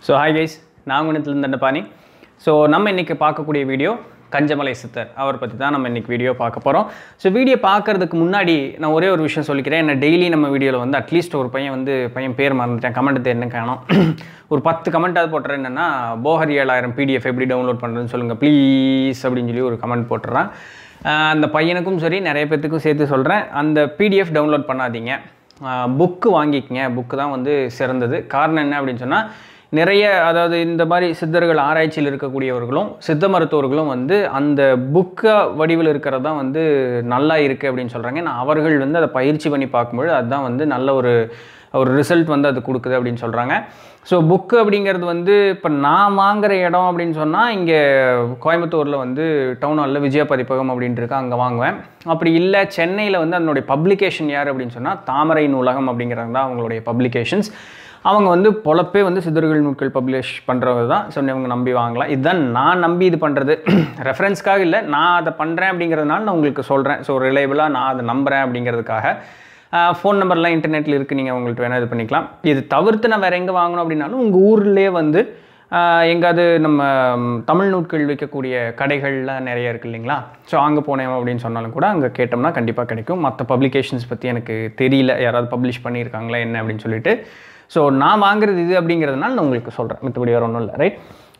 so hi guys நான் குணத்துலேருந்து Dandapani so நம்ம இன்றைக்கி பார்க்கக்கூடிய வீடியோ கஞ்சமலை சித்தர் அவர் பற்றி தான் நம்ம இன்றைக்கி வீடியோ பார்க்க போகிறோம் ஸோ வீடியோ பார்க்கறதுக்கு முன்னாடி நான் ஒரே ஒரு விஷயம் சொல்லிக்கிறேன் என்ன டெய்லி நம்ம வீடியோவில் வந்து அட்லீஸ்ட் ஒரு பையன் வந்து பையன் பேர் மறந்துட்டேன் கமெண்ட் என்ன காணும் ஒரு பத்து கமெண்ட்டாவது போட்டுறேன் என்னென்னா போஹர் ஏழாயிரம் பிடிஎஃப் எப்படி டவுன்லோட் பண்ணுறதுன்னு சொல்லுங்கள் ப்ளீஸ் அப்படின்னு சொல்லி ஒரு கமெண்ட் போட்டுறான் ஆஹ் அந்த பையனுக்கும் சரி நிறைய பேர்த்துக்கும் சேர்த்து சொல்கிறேன் அந்த பிடிஎஃப் டவுன்லோட் பண்ணாதீங்க புக்கு வாங்கிக்கங்க புக்கு தான் வந்து சிறந்தது காரணம் என்ன அப்படின்னு சொன்னால் நிறைய அதாவது இந்த மாதிரி சித்தர்கள் ஆராய்ச்சியில் இருக்கக்கூடியவர்களும் சித்த மருத்துவர்களும் வந்து அந்த புக்கை வடிவில் இருக்கிறது தான் வந்து நல்லா இருக்குது அப்படின்னு சொல்கிறாங்க ஏன்னா அவர்கள் வந்து அதை பயிற்சி பண்ணி பார்க்கும்போது அதுதான் வந்து நல்ல ஒரு ஒரு ரிசல்ட் வந்து அது கொடுக்குது அப்படின்னு சொல்கிறாங்க ஸோ புக்கு அப்படிங்கிறது வந்து இப்போ நான் வாங்குற இடம் அப்படின்னு சொன்னால் இங்கே கோயம்புத்தூரில் வந்து டவுன் ஹாலில் விஜய பதிப்பகம் அப்படின்ட்டு இருக்கு அங்கே வாங்குவேன் அப்படி இல்லை சென்னையில் வந்து அதனுடைய பப்ளிகேஷன் யார் அப்படின்னு சொன்னால் தாமரை நூலகம் அப்படிங்கிறது தான் அவங்களுடைய பப்ளிகேஷன்ஸ் அவங்க வந்து பொழப்பே வந்து சிதறுகள் நூட்கள் பப்ளிஷ் பண்ணுறவங்க தான் ஸோ இவங்க நம்பி வாங்கலாம் இதுதான் நான் நம்பி இது பண்ணுறது ரெஃபரன்ஸ்க்காக இல்லை நான் அதை பண்ணுறேன் அப்படிங்கிறதுனால நான் உங்களுக்கு சொல்கிறேன் ஸோ ரிலேபிளாக நான் அதை நம்புகிறேன் அப்படிங்கிறதுக்காக ஃபோன் நம்பர்லாம் இன்டர்நெட்டில் இருக்குது நீங்கள் உங்கள்கிட்ட வேணால் இது பண்ணிக்கலாம் இது தவிர்த்து நான் வேறு எங்கே வாங்கணும் அப்படின்னாலும் உங்கள் ஊர்லேயே வந்து ஆஹ் எங்காவது நம்ம ம், தமிழ் நூட்கள் விற்கக்கூடிய கடைகள்லாம் நிறைய இருக்குது இல்லைங்களா ஸோ அங்கே போனேன் அப்படின்னு சொன்னாலும் கூட அங்கே கேட்டோம்னா கண்டிப்பாக கிடைக்கும் மற்ற பப்ளிகேஷன்ஸ் பற்றி எனக்கு தெரியல யாராவது பப்ளிஷ் பண்ணியிருக்காங்களா என்ன அப்படின்னு சொல்லிட்டு ஸோ நான் வாங்குறது இது அப்படிங்கிறதுனால நான் உங்களுக்கு சொல்கிறேன் மற்றபடி வேறு ஒன்றும் இல்லை ரைட்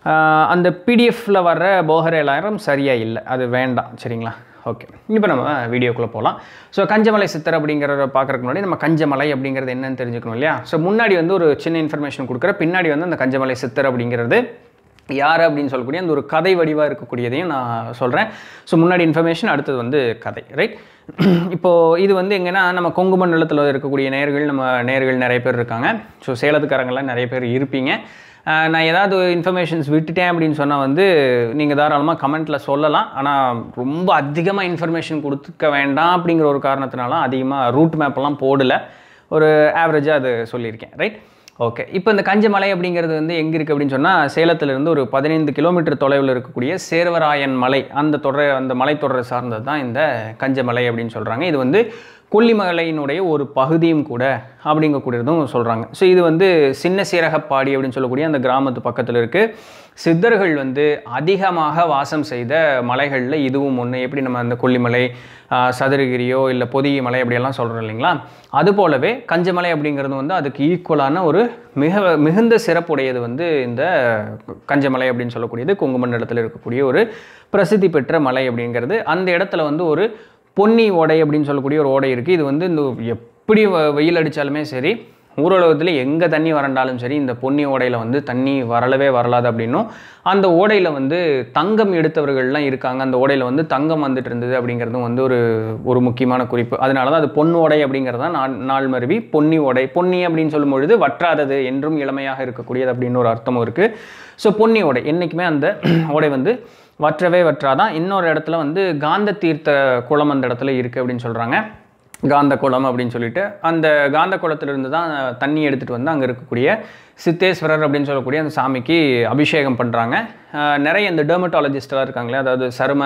அந்த பிடிஎஃப்பில் வர்ற போகர் ஏழாயிரம் சரியாக இல்லை அது வேண்டாம் சரிங்களா ஓகே இப்போ நம்ம வீடியோக்குள்ளே போகலாம் ஸோ கஞ்சமலை சித்தர் அப்படிங்கிறத பார்க்குறதுக்கு முன்னாடி நம்ம கஞ்சமலை அப்படிங்கிறது என்னன்னு தெரிஞ்சுக்கணும் இல்லையா ஸோ முன்னாடி வந்து ஒரு சின்ன இன்ஃபர்மேஷன் கொடுக்குற பின்னாடி வந்து அந்த கஞ்சமலை சித்தர் அப்படிங்கிறது யார் அப்படின்னு சொல்லக்கூடிய அந்த ஒரு கதை வடிவாக இருக்கக்கூடியதையும் நான் சொல்கிறேன் ஸோ முன்னாடி இன்ஃபர்மேஷன் அடுத்தது வந்து கதை ரைட் இப்போது இது வந்து எங்கன்னா நம்ம கொங்கு மண்டலத்தில் இருக்கக்கூடிய நேர்கள் நம்ம நேர்கள் நிறைய பேர் இருக்காங்க ஸோ சேலத்துக்காரங்களாம் நிறைய பேர் இருப்பீங்க ஆஹ் நான் ஏதாவது இன்ஃபர்மேஷன்ஸ் விட்டுட்டேன் அப்படின்னு சொன்னால் வந்து நீங்கள் தாராளமாக கமெண்ட்டில் சொல்லலாம் ஆனால் ரொம்ப அதிகமாக இன்ஃபர்மேஷன் கொடுத்துக்க வேண்டாம் அப்படிங்கிற ஒரு காரணத்தினால அதிகமாக ரூட் மேப்பெல்லாம் போடலை ஒரு ஆவரேஜாக அது சொல்லியிருக்கேன் ரைட் ஓகே இப்போ இந்த கஞ்சமலை அப்படிங்கிறது வந்து எங்கே இருக்குது அப்படின்னு சொன்னால் சேலத்திலிருந்து ஒரு பதினைந்து கிலோமீட்டர் தொலைவில் இருக்கக்கூடிய சேர்வராயன் மலை அந்த தொடர் அந்த மலைத்தொடரை சார்ந்தது தான் இந்த கஞ்சமலை அப்படின்னு சொல்கிறாங்க இது வந்து கொல்லிமலையினுடைய ஒரு பகுதியும் கூட அப்படிங்கக்கூடியதும் சொல்கிறாங்க ஸோ இது வந்து சின்ன சீரகப்பாடி அப்படின்னு சொல்லக்கூடிய அந்த கிராமத்து பக்கத்தில் இருக்குது சித்தர்கள் வந்து அதிகமாக வாசம் செய்த மலைகளில் இதுவும் ஒன்று எப்படி நம்ம அந்த கொல்லிமலை ஆஹ், சதுரகிரியோ இல்லை பொதிகை மலை அப்படியெல்லாம் சொல்கிறோம் இல்லைங்களா அது போலவே கஞ்சமலை அப்படிங்கிறது வந்து அதுக்கு ஈக்குவலான ஒரு மிக மிகுந்த சிறப்புடையது வந்து இந்த கஞ்சமலை அப்படின்னு சொல்லக்கூடியது கொங்கு மண்டலத்தில் இருக்கக்கூடிய ஒரு பிரசித்தி பெற்ற மலை அப்படிங்கிறது அந்த இடத்துல வந்து ஒரு பொன்னி ஓடை அப்படின்னு சொல்லக்கூடிய ஒரு ஓடை இருக்குது இது வந்து இந்த எப்படி வ- வெயில் அடித்தாலுமே சரி ஊரலகத்தில் எங்கே தண்ணி வறண்டாலும் சரி இந்த பொன்னி ஓடையில் வந்து தண்ணி வரலவே வரலாது அப்படின்னும் அந்த ஓடையில் வந்து தங்கம் எடுத்தவர்கள்லாம் இருக்காங்க அந்த ஓடையில் வந்து தங்கம் வந்துட்டு இருந்தது அப்படிங்கிறதும் வந்து ஒரு ஒரு முக்கியமான குறிப்பு அதனால தான் அது பொன் ஓடை அப்படிங்கிறது தான் நாள் நாள் மருவி பொன்னி ஓடை பொன்னி அப்படின்னு சொல்லும் பொழுது வற்றாதது என்றும் இளமையாக இருக்கக்கூடியது அப்படின்னு ஒரு அர்த்தமும் இருக்குது ஸோ பொன்னி ஓடை என்றைக்குமே அந்த ஓடை வந்து வற்றவே வற்றாதான் இன்னொரு இடத்துல வந்து காந்த தீர்த்த குளம் அந்த இடத்துல இருக்குது அப்படின்னு சொல்கிறாங்க காந்த குளம் அப்படின்னு சொல்லிட்டு அந்த காந்த குளத்திலிருந்து தான் தண்ணி எடுத்துகிட்டு வந்து அங்கே இருக்கக்கூடிய சித்தேஸ்வரர் அப்படின்னு சொல்லக்கூடிய அந்த சாமிக்கு அபிஷேகம் பண்ணுறாங்க நிறைய இந்த டெர்மட்டாலஜிஸ்டெல்லாம் இருக்காங்களே அதாவது சரும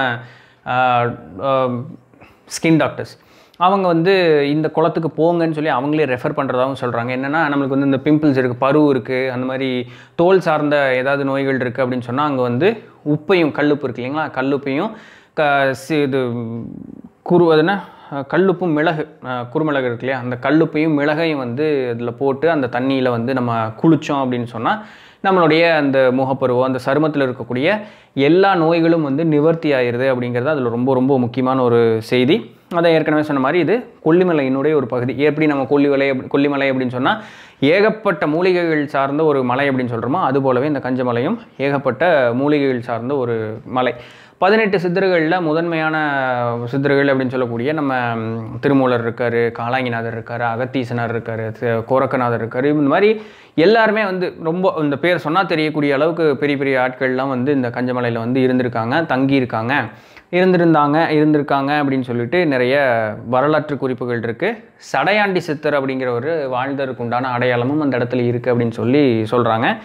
ஸ்கின் டாக்டர்ஸ் அவங்க வந்து இந்த குளத்துக்கு போங்கன்னு சொல்லி அவங்களே ரெஃபர் பண்ணுறதாகவும் சொல்கிறாங்க என்னென்னா நம்மளுக்கு வந்து இந்த பிம்பிள்ஸ் இருக்குது பரு இருக்குது அந்த மாதிரி தோல் சார்ந்த ஏதாவது நோய்கள் இருக்குது அப்படின்னு சொன்னால் அங்கே வந்து உப்பையும் கல்லுப்பு இருக்கு இல்லைங்களா கல்லுப்பையும் க சி இது குரு அதுனா கல்லுப்பும் மிளகு அஹ், குறுமிளகு இருக்கு இல்லையா அந்த கல்லுப்பையும் மிளகையும் வந்து அதில் போட்டு அந்த தண்ணியில் வந்து நம்ம குளித்தோம் அப்படின்னு சொன்னால் நம்மளுடைய அந்த முகப்பருவம் அந்த சருமத்தில் இருக்கக்கூடிய எல்லா நோய்களும் வந்து நிவர்த்தி ஆயிருது அப்படிங்கிறது அதில் ரொம்ப ரொம்ப முக்கியமான ஒரு செய்தி அதை ஏற்கனவே சொன்ன மாதிரி இது கொல்லிமலையினுடைய ஒரு பகுதி எப்படி நம்ம கொல்லிமலை அப்படி- கொல்லிமலை அப்படின்னு சொன்னால் ஏகப்பட்ட மூலிகைகள் சார்ந்த ஒரு மலை அப்படின்னு சொல்கிறோமோ அது போலவே இந்த கஞ்சமலையும் ஏகப்பட்ட மூலிகைகள் சார்ந்த ஒரு மலை பதினெட்டு சித்தர்களில் முதன்மையான சித்தர்கள் அப்படின்னு சொல்லக்கூடிய நம்ம ம், திருமூலர் இருக்கார் காலாங்கிநாதர் இருக்கார் அகத்தீசனார் இருக்கார் கோரக்கநாதர் இருக்கார் இந்த மாதிரி எல்லாருமே வந்து ரொம்ப இந்த பேர் சொன்னால் தெரியக்கூடிய அளவுக்கு பெரிய பெரிய ஆட்கள்லாம் வந்து இந்த கஞ்சமலையில் வந்து இருந்திருக்காங்க தங்கியிருக்காங்க இருந்திருந்தாங்க இருந்திருக்காங்க அப்படின்னு சொல்லிட்டு நிறைய வரலாற்று குறிப்புகள் இருக்குது சடையாண்டி சித்தர் அப்படிங்கிற ஒரு வாழ்ந்தருக்கு உண்டான அடையாளமும் அந்த இடத்துல இருக்குது அப்படின்னு சொல்லி சொல்கிறாங்க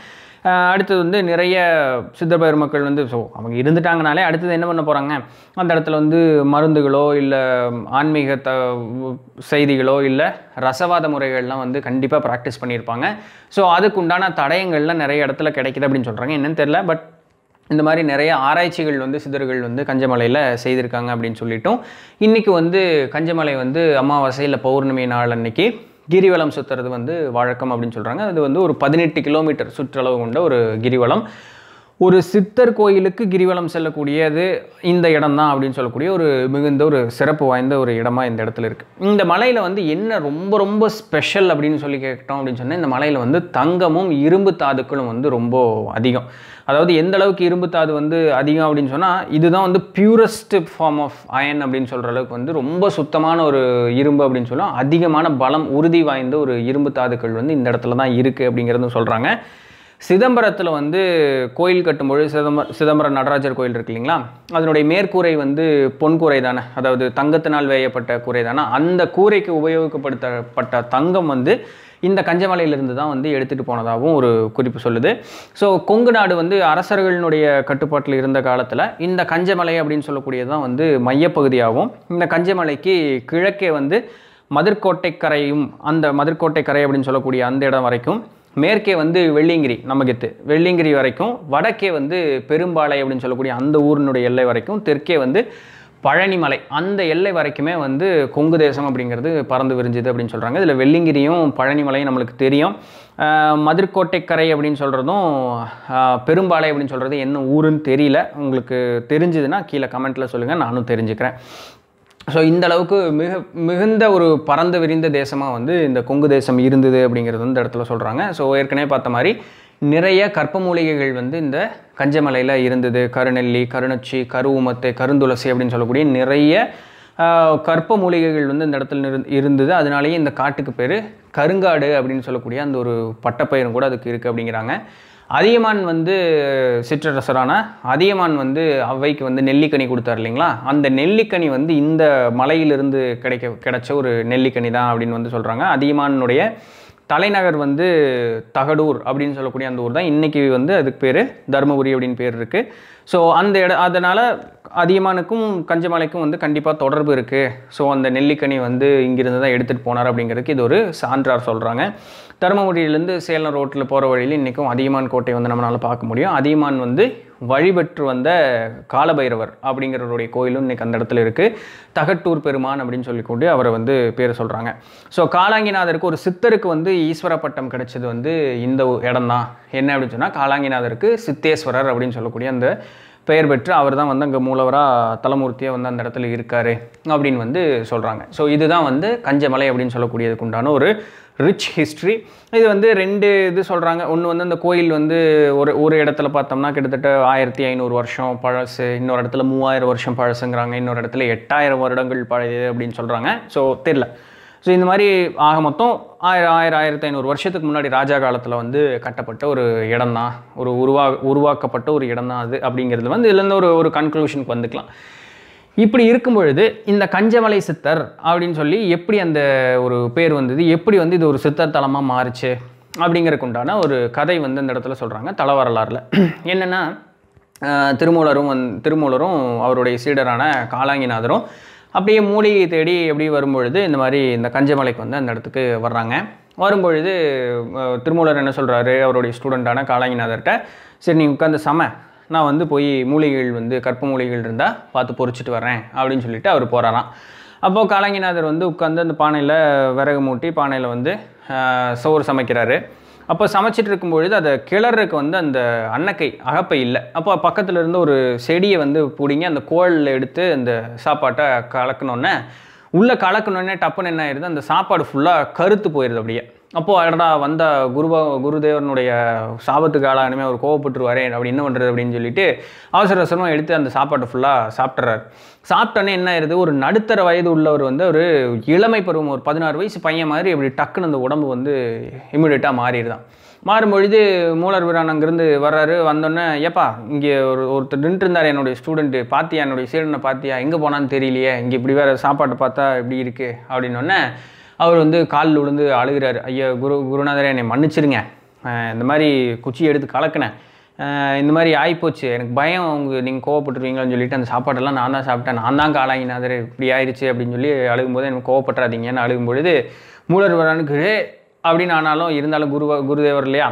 ஆஹ் அடுத்தது வந்து நிறைய சித்தர் பெருமக்கள் வந்து ஸோ அவங்க இருந்துட்டாங்கனாலே அடுத்தது என்ன பண்ண போகிறாங்க அந்த இடத்துல வந்து மருந்துகளோ இல்லை ஆன்மீக த செய்திகளோ இல்லை ரசவாத முறைகள்லாம் வந்து கண்டிப்பாக ப்ராக்டிஸ் பண்ணியிருப்பாங்க ஸோ அதுக்கு உண்டான தடயங்கள்லாம் நிறைய இடத்துல கிடைக்குது அப்படின்னு சொல்கிறாங்க என்னன்னு தெரில பட் இந்த மாதிரி நிறைய ஆராய்ச்சிகள் வந்து சித்தர்கள் வந்து கஞ்சமலையில் செய்திருக்காங்க அப்படின்னு சொல்லிட்டும் இன்றைக்கி வந்து கஞ்சமலை வந்து அமாவாசை இல்லை பௌர்ணமி நாள் அன்னைக்கு கிரிவலம் சுற்றுறது வந்து வழக்கம் அப்படின்னு சொல்கிறாங்க அது வந்து ஒரு பதினெட்டு கிலோமீட்டர் சுற்றளவு கொண்ட ஒரு கிரிவலம் ஒரு சித்தர் கோயிலுக்கு கிரிவலம் செல்லக்கூடியது இந்த இடம் தான் அப்படின்னு சொல்லக்கூடிய ஒரு மிகுந்த ஒரு சிறப்பு வாய்ந்த ஒரு இடமா இந்த இடத்துல இருக்குது இந்த மலையில் வந்து என்ன ரொம்ப ரொம்ப ஸ்பெஷல் அப்படின்னு சொல்லி கேட்டோம் அப்படின்னு சொன்னால் இந்த மலையில் வந்து தங்கமும் இரும்பு தாதுக்களும் வந்து ரொம்ப அதிகம் அதாவது எந்த அளவுக்கு இரும்பு தாது வந்து அதிகம் அப்படின்னு சொன்னால் இதுதான் வந்து பியூரஸ்ட் ஃபார்ம் ஆஃப் அயன் அப்படின்னு சொல்கிற அளவுக்கு வந்து ரொம்ப சுத்தமான ஒரு இரும்பு அப்படின்னு சொல்லலாம் அதிகமான பலம் உறுதி வாய்ந்த ஒரு இரும்பு தாதுக்கள் வந்து இந்த இடத்துல தான் இருக்குது அப்படிங்கிறதும் சொல்கிறாங்க சிதம்பரத்தில் வந்து கோயில் கட்டும்பொழுது சிதம்பரம் சிதம்பரம் நடராஜர் கோயில் இருக்கு இல்லைங்களா அதனுடைய மேற்கூரை வந்து பொன் கூரை தானே அதாவது தங்கத்தினால் வேயப்பட்ட கூரை தானே அந்த கூரைக்கு உபயோகிக்கப்படுத்தப்பட்ட தங்கம் வந்து இந்த கஞ்சமலையிலிருந்து தான் வந்து எடுத்துகிட்டு போனதாகவும் ஒரு குறிப்பு சொல்லுது ஸோ கொங்கு நாடு வந்து அரசர்களினுடைய கட்டுப்பாட்டில் இருந்த காலத்தில் இந்த கஞ்சமலை அப்படின்னு சொல்லக்கூடியது தான் வந்து மையப்பகுதியாகவும் இந்த கஞ்சமலைக்கு கிழக்கே வந்து மதிர்கோட்டை கரையும் அந்த மதிர்கோட்டை கரை அப்படின்னு சொல்லக்கூடிய அந்த இடம் வரைக்கும் மேற்கே வந்து வெள்ளியங்கிரி நமக்கு வெள்ளியங்கிரி வரைக்கும் வடக்கே வந்து பெரும்பாலை அப்படின்னு சொல்லக்கூடிய அந்த ஊரினுடைய எல்லை வரைக்கும் தெற்கே வந்து பழனிமலை அந்த எல்லை வரைக்குமே வந்து கொங்கு தேசம் அப்படிங்கிறது பறந்து விரிஞ்சுது அப்படின்னு சொல்கிறாங்க இதில் வெள்ளிங்கிரியும் பழனிமலையும் நம்மளுக்கு தெரியும் ஆஹ் மதுர்கோட்டை கரை அப்படின்னு சொல்கிறதும் பெரும்பாலை அப்படின்னு சொல்கிறது என்ன ஊருன்னு தெரியல உங்களுக்கு தெரிஞ்சதுன்னா கீழே கமெண்ட்டில் சொல்லுங்கள் நானும் தெரிஞ்சுக்கிறேன் ஸோ இந்த அளவுக்கு மிக மிகுந்த ஒரு பறந்து விரிந்த தேசமாக வந்து இந்த கொங்கு தேசம் இருந்தது அப்படிங்கிறது வந்து இந்த இடத்துல சொல்கிறாங்க ஸோ ஏற்கனவே பார்த்த மாதிரி நிறைய கற்ப மூலிகைகள் வந்து இந்த கஞ்சமலையில் இருந்தது கருநெல்லி கருநொச்சி கருவுமத்தை கருந்துளசி அப்படின்னு சொல்லக்கூடிய நிறைய ஆஹ், கற்ப மூலிகைகள் வந்து இந்த இடத்துல இருந்து- இருந்தது அதனாலேயே இந்த காட்டுக்கு பேர் கருங்காடு அப்படின்னு சொல்லக்கூடிய அந்த ஒரு பட்டப்பெயரும் கூட அதுக்கு இருக்குது அப்படிங்கிறாங்க அதியமான் வந்து சிற்றரசரான அதியமான் வந்து அவ்வைக்கு வந்து நெல்லிக்கனி கொடுத்தார் இல்லைங்களா அந்த நெல்லிக்கனி வந்து இந்த மலையிலிருந்து கிடைக்க கிடைச்ச ஒரு நெல்லிக்கனி தான் அப்படின்னு வந்து சொல்கிறாங்க அதியமானுடைய தலைநகர் வந்து தகடூர் அப்படின்னு சொல்லக்கூடிய அந்த ஊர் தான் இன்றைக்கி வந்து அதுக்கு பேர் தருமபுரி அப்படின்னு பேர் இருக்குது ஸோ அந்த இட அதனால் அதியமானுக்கும் கஞ்சமலைக்கும் வந்து கண்டிப்பாக தொடர்பு இருக்குது ஸோ அந்த நெல்லிக்கனி வந்து இங்கிருந்து தான் எடுத்துகிட்டு போனார் அப்படிங்கிறதுக்கு இது ஒரு சான்றார் சொல்கிறாங்க தருமபுரியிலேருந்து சேலம் ரோட்டில் போகிற வழியில் இன்றைக்கும் அதியமான் கோட்டை வந்து நம்மளால் பார்க்க முடியும் அதியமான் வந்து வழிபெற்று வந்த காலபைரவர் அப்படிங்கிறவருடைய கோயிலும் இன்றைக்கி அந்த இடத்துல இருக்குது தகட்டூர் பெருமான் அப்படின்னு சொல்லிக்கொண்டு அவரை வந்து பேர் சொல்கிறாங்க ஸோ காலாங்கிநாதருக்கு ஒரு சித்தருக்கு வந்து ஈஸ்வர பட்டம் கிடைச்சது வந்து இந்த இடம் தான் என்ன அப்படின்னு சொன்னால் காலாங்கிநாதருக்கு சித்தேஸ்வரர் அப்படின்னு சொல்லக்கூடிய அந்த பெயர் பெற்று அவர் தான் வந்து அங்கே மூலவராக தலமூர்த்தியாக வந்து அந்த இடத்துல இருக்கார் அப்படின்னு வந்து சொல்கிறாங்க ஸோ இதுதான் வந்து கஞ்சமலை அப்படின்னு சொல்லக்கூடியதுக்கு உண்டான ஒரு ரிச் ஹிஸ்ட்ரி இது வந்து ரெண்டு இது சொல்கிறாங்க ஒன்று வந்து அந்த கோயில் வந்து ஒரு ஒரு இடத்துல பார்த்தோம்னா கிட்டத்தட்ட ஆயிரத்தி ஐநூறு வருஷம் பழசு இன்னொரு இடத்துல மூவாயிரம் வருஷம் பழசுங்கிறாங்க இன்னொரு இடத்துல எட்டாயிரம் வருடங்கள் பழையது அப்படின்னு சொல்கிறாங்க ஸோ தெரில ஸோ இந்த மாதிரி ஆக மொத்தம் ஆயிரம் ஆயிரம் ஆயிரத்தி ஐநூறு வருஷத்துக்கு முன்னாடி ராஜா காலத்தில் வந்து கட்டப்பட்ட ஒரு இடம் தான் ஒரு உருவா உருவாக்கப்பட்ட ஒரு இடம் தான் அது அப்படிங்கிறது வந்து இதுலேருந்து ஒரு ஒரு கன்க்ளூஷனுக்கு வந்துக்கலாம் இப்படி இருக்கும் பொழுது இந்த கஞ்சமலை சித்தர் அப்படின்னு சொல்லி எப்படி அந்த ஒரு பேர் வந்தது எப்படி வந்து இது ஒரு சித்தர் தலமாக மாறுச்சு அப்படிங்கிறதுக்கு உண்டான ஒரு கதை வந்து இந்த இடத்துல சொல்கிறாங்க தல வரலாறில் என்னென்னா ஆஹ், திருமூலரும் வந் திருமூலரும் அவருடைய சீடரான காலாங்கிநாதரும் அப்படியே மூலிகை தேடி எப்படி வரும்பொழுது இந்த மாதிரி இந்த கஞ்சமலைக்கு வந்து அந்த இடத்துக்கு வர்றாங்க வரும்பொழுது ஆஹ், திருமூலர் என்ன சொல்கிறாரு அவருடைய ஸ்டூடெண்ட்டான காலாங்கிநாதர்கிட்ட சரி நீ உட்காந்து சம நான் வந்து போய் மூலிகைகள் வந்து கற்ப மூலிகைகள் இருந்தால் பார்த்து பொறிச்சிட்டு வரேன் அப்படின்னு சொல்லிட்டு அவர் போகிறாராம் அப்போது காலங்கிநாதர் வந்து உட்காந்து அந்த பானையில் விறகு மூட்டி பானையில் வந்து ஆஹ், சோறு சமைக்கிறாரு அப்போ சமைச்சிட்டு இருக்கும்பொழுது அதை கிளறதுக்கு வந்து அந்த அன்னக்கை அகப்பை இல்லை அப்போ பக்கத்தில் இருந்து ஒரு செடியை வந்து பிடிங்கி அந்த கோலில் எடுத்து அந்த சாப்பாட்டை கலக்கணுன்னே உள்ளே கலக்கணுன்னே டப்புன்னு என்ன ஆயிடுது அந்த சாப்பாடு ஃபுல்லாக கருத்து போயிடுது அப்படியே அப்போது அடடா வந்த குருபா குருதேவனுடைய சாபத்துக்கு ஆளானுமே அவர் கோவப்பட்டுருவாரே அப்படி என்ன பண்ணுறது அப்படின்னு சொல்லிட்டு அவசர அவசரமாக எடுத்து அந்த சாப்பாட்டை ஃபுல்லாக சாப்பிட்றாரு சாப்பிட்டோன்னே என்ன ஆயிருது ஒரு நடுத்தர வயது உள்ளவர் வந்து ஒரு இளமை பருவம் ஒரு பதினாறு வயசு பையன் மாதிரி அப்படி டக்குன்னு அந்த உடம்பு வந்து இமிடியட்டாக மாறிடுதான் மாறும்பொழுது மூலர் வீரான் அங்கேருந்து வர்றாரு வந்தோடனே ஏப்பா இங்கே ஒரு ஒருத்தர் நின்றுட்டு இருந்தார் என்னுடைய ஸ்டூடெண்ட்டு பார்த்தியா என்னுடைய சீடனை பார்த்தியா எங்கே போனான்னு தெரியலையே இங்கே இப்படி வேறு சாப்பாட்டை பார்த்தா இப்படி இருக்குது அப்படின்னோடனே அவர் வந்து காலில் விழுந்து அழுகிறாரு ஐயா குரு குருநாதரே என்னை மன்னிச்சிருங்க அஹ் இந்த மாதிரி குச்சி எடுத்து கலக்கினேன் அஹ் இந்த மாதிரி ஆயிப்போச்சு எனக்கு பயம் அவங்க நீங்கள் கோவப்பட்டுருவீங்களான்னு சொல்லிட்டு அந்த சாப்பாடெல்லாம் நான் தான் சாப்பிட்டேன் நான் தான் காலாங்கினாதர் இப்படி ஆயிடுச்சு அப்படின்னு சொல்லி அழுகும்போது எனக்கு கோவப்பட்டுறாதீங்கன்னு அழுகும்பொழுது மூலர் வரானுக்கு "ஏய்" அப்படின்னு ஆனாலும் இருந்தாலும் குரு குருதேவர் இல்லையா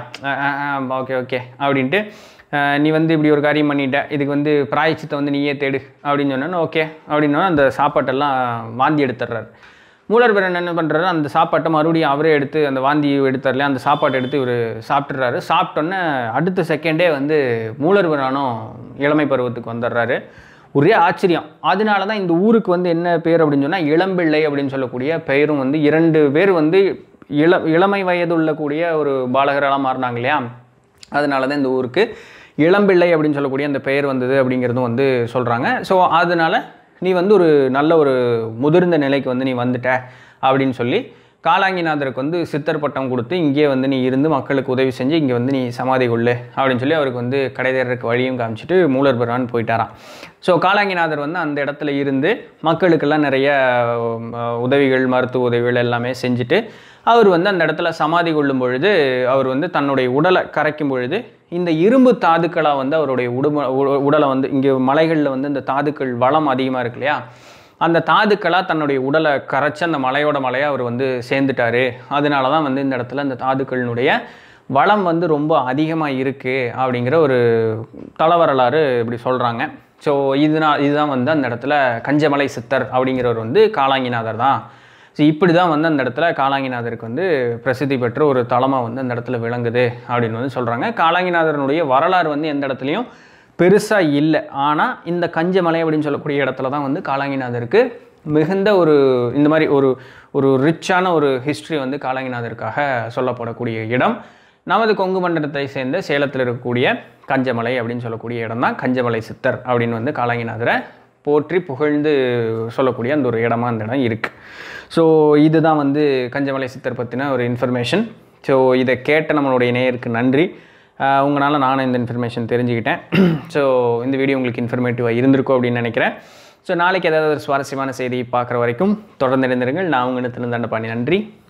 ஓகே ஓகே அப்படின்ட்டு அஹ் நீ வந்து இப்படி ஒரு காரியம் பண்ணிட்ட இதுக்கு வந்து பிராயச்சித்தை வந்து நீயே தேடு அப்படின்னு சொன்னோன்னே ஓகே அப்படின்னா அந்த சாப்பாட்டெல்லாம் வாந்தி எடுத்துடுறாரு மூலர் பிறன் என்ன பண்ணுறாரு அந்த சாப்பாட்டை மறுபடியும் அவரே எடுத்து அந்த வாந்தி எடுத்துறல அந்த சாப்பாட்டை எடுத்து இவர் சாப்பிட்றாரு சாப்பிட்டோன்னே அடுத்த செகண்டே வந்து மூலர் பிரானும் இளமை பருவத்துக்கு வந்துடுறாரு ஒரே ஆச்சரியம் அதனால தான் இந்த ஊருக்கு வந்து என்ன பேர் அப்படின்னு சொன்னால் இளம்பிள்ளை அப்படின்னு சொல்லக்கூடிய பெயரும் வந்து இரண்டு பேர் வந்து இள இளமை வயது உள்ளக்கூடிய ஒரு பாலகராக மாறினாங்க இல்லையா அதனால தான் இந்த ஊருக்கு இளம்பிள்ளை அப்படின்னு சொல்லக்கூடிய அந்த பெயர் வந்தது அப்படிங்கிறதும் வந்து சொல்கிறாங்க ஸோ அதனால நீ வந்து ஒரு நல்ல ஒரு முதிர்ந்த நிலைக்கு வந்து நீ வந்துட்ட அப்படின்னு சொல்லி காலாங்கிநாதருக்கு வந்து சித்தர் பட்டம் கொடுத்து இங்கே வந்து நீ இருந்து மக்களுக்கு உதவி செஞ்சு இங்கே வந்து நீ சமாதி கொள்ளு அப்படின்னு சொல்லி அவருக்கு வந்து கடைதேறருக்கு வழியும் காமிச்சிட்டு மூலர் பெறான்னு போயிட்டாராம் ஸோ காலாங்கிநாதர் வந்து அந்த இடத்துல இருந்து மக்களுக்கெல்லாம் நிறைய அஹ், உதவிகள் மருத்துவ உதவிகள் எல்லாமே செஞ்சுட்டு அவர் வந்து அந்த இடத்துல சமாதி கொள்ளும் பொழுது அவர் வந்து தன்னுடைய உடலை கரைக்கும் பொழுது இந்த இரும்பு தாதுக்களாக வந்து அவருடைய உடும உ- உடலை வந்து இங்கே மலைகளில் வந்து இந்த தாதுக்கள் வளம் அதிகமாக இருக்கு இல்லையா அந்த தாதுக்களாக தன்னுடைய உடலை கரைச்சி அந்த மலையோட மலையை அவர் வந்து சேர்ந்துட்டாரு அதனால தான் வந்து இந்த இடத்துல இந்த தாதுக்களினுடைய வளம் வந்து ரொம்ப அதிகமாக இருக்குது அப்படிங்கிற ஒரு தலவரலாறு இப்படி சொல்கிறாங்க ஸோ இதுனா இதுதான் வந்து அந்த இடத்துல கஞ்சமலை சித்தர் அப்படிங்கிறவர் வந்து காலாங்கிநாதர் தான் ஸோ இப்படி தான் வந்து அந்த இடத்துல காலாங்கிநாதருக்கு வந்து பிரசித்தி பெற்ற ஒரு தலமாக வந்து அந்த இடத்துல விளங்குது அப்படின்னு வந்து சொல்கிறாங்க காலாங்கிநாதரனுடைய வரலாறு வந்து எந்த இடத்துலையும் பெருசாக இல்லை ஆனால் இந்த கஞ்சமலை அப்படின்னு சொல்லக்கூடிய இடத்துல தான் வந்து காலாங்கிநாதருக்கு மிகுந்த ஒரு இந்த மாதிரி ஒரு ஒரு ரிச்சான ஒரு ஹிஸ்ட்ரி வந்து காலாங்கிநாதருக்காக சொல்லப்படக்கூடிய இடம் நமது கொங்கு மண்டலத்தை சேர்ந்த சேலத்தில் இருக்கக்கூடிய கஞ்சமலை அப்படின்னு சொல்லக்கூடிய இடம் தான் கஞ்சமலை சித்தர் அப்படின்னு வந்து காலாங்கிநாதரை போற்றி புகழ்ந்து சொல்லக்கூடிய அந்த ஒரு இடமா அந்த இடம் இருக்குது ஸோ இதுதான் வந்து கஞ்சமலை சித்தர் பற்றின ஒரு இன்ஃபர்மேஷன் ஸோ இதை கேட்ட நம்மளுடைய நேயருக்கு நன்றி உங்களால் நானும் இந்த இன்ஃபர்மேஷன் தெரிஞ்சுக்கிட்டேன் ஸோ இந்த வீடியோ உங்களுக்கு இன்ஃபர்மேட்டிவாக இருந்திருக்கும் அப்படின்னு நினைக்கிறேன் ஸோ நாளைக்கு ஏதாவது ஒரு சுவாரஸ்யமான செய்தி பார்க்குற வரைக்கும் தொடர்ந்து இருந்திருங்கள் நான் உங்கள் இடத்துல தண்டபாணி நன்றி